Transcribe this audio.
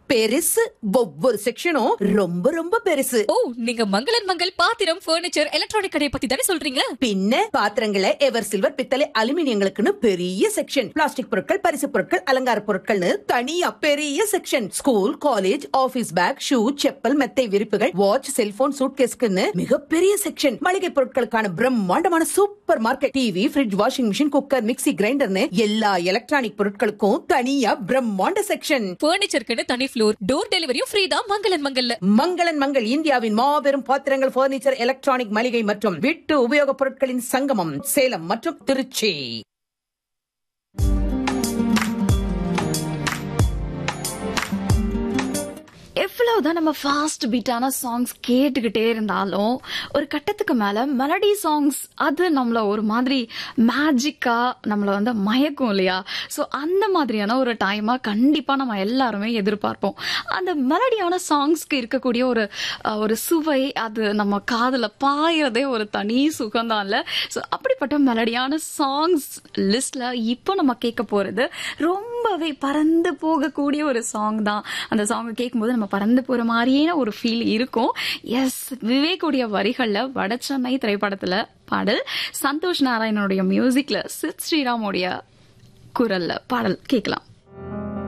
பெருசு ஒவ்வொரு செக்ஷனும் ரொம்ப ரொம்ப பெருசு ஓ நீங்க மங்களன் மங்கள் பாத்திரம் பர்னிச்சர் எலக்ட்ரானிக் கடையை பத்தி தானே சொல்றீங்க பின்ன பாத்திரங்களை எவர் சில்வர் பித்தளை அலுமினியங்களுக்குன்னு பெரிய செக்ஷன் பிளாஸ்டிக் பொருட்கள் பரிசு பொருட்கள் அலங்கார பொருட்கள்னு தனியா பெரிய section school college office bag shoe chappal மெத்தை விரிப்புகள் வாட்ச் செல்போன் சூட்கேஸ்க்குன்னு மிகப்பெரிய செக்ஷன் மளிகை பொருட்களுக்கான பிரம்மாண்டமான super market TV fridge washing machine cooker mixie கிரைண்டர்னு எல்லா எலக்ட்ரானிக் பொருட்களுக்கும் தனியா பிரம்மாண்ட செக்ஷன் பர்னிச்சருக்குன்னு தனி ஃப்ளோர் டோர் டெலிவரியும் ஃப்ரீ தான் மங்களன் மங்கல்ல மங்களன் மங்கள் இந்தியாவின் மாபெரும் பாத்திரங்கள் பர்னிச்சர் எலக்ட்ரானிக் மளிகை மற்றும் வீட்டு உபயோகப் பொருட்களின் சங்கமம் சேலம் மற்றும் திருச்சி எவ்வளவுதான் நம்ம ஃபாஸ்ட் பீட்டான சாங்ஸ் கேட்டுக்கிட்டே இருந்தாலும் ஒரு கட்டத்துக்கு மேல மெலடி சாங்ஸ் அது நம்மள ஒரு மாதிரி மேஜிக்கா நம்மள வந்து மயக்கும் இல்லையா ஸோ அந்த மாதிரியான ஒரு டைமா கண்டிப்பா நம்ம எல்லாருமே எதிர்பார்ப்போம் அந்த மெலடியான சாங்ஸ்க்கு இருக்கக்கூடிய ஒரு அஹ், ஒரு சுவை அது நம்ம காதுல பாயறதே ஒரு தனி சுகம்தான் இல்ல ஸோ அப்படிப்பட்ட மெலடியான சாங்ஸ் லிஸ்ட்ல இப்போ நம்ம கேட்க போறது ரொம்பவே பறந்து போகக்கூடிய ஒரு சாங் தான் அந்த சாங் கேட்கும்போது நம்ம பறந்து போற மாதிரியே ஒரு ஃபீல் இருக்கும் எஸ் விவேக்குடைய வரிகள்ல வட சென்னை திரைப்படத்துல பாடல் சந்தோஷ் நாராயணனுடைய மியூசிக்ல சித் ஸ்ரீராமுடைய குரல்ல பாடல் கேட்கலாம்